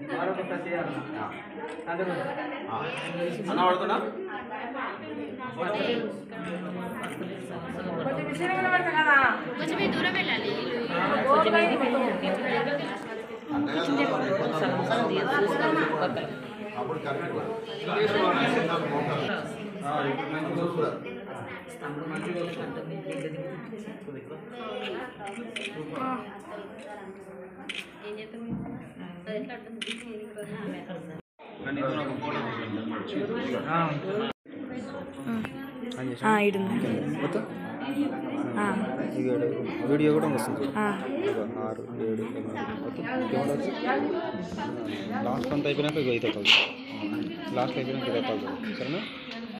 అన్న పడుతున్నా కొంచెం మీరు దూరం వెళ్ళాలి అప్పుడు కరెక్ట్ ఏం చేస్తాం అది ఎట్లా ఉంటుంది ఇడుంది మొత్తం ఇక వీడియో కూడా వస్తుంది చూడు. ఆ. ఒక ఆరు ఏడు ఎనిమిది మొత్తం కెమెరా వచ్చి లాస్ట్ అంతా అయిపోయినాక ఇక ఇది కాల్ లాస్ట్ అయిపోయినాక ఇదే కాల్ సరేనా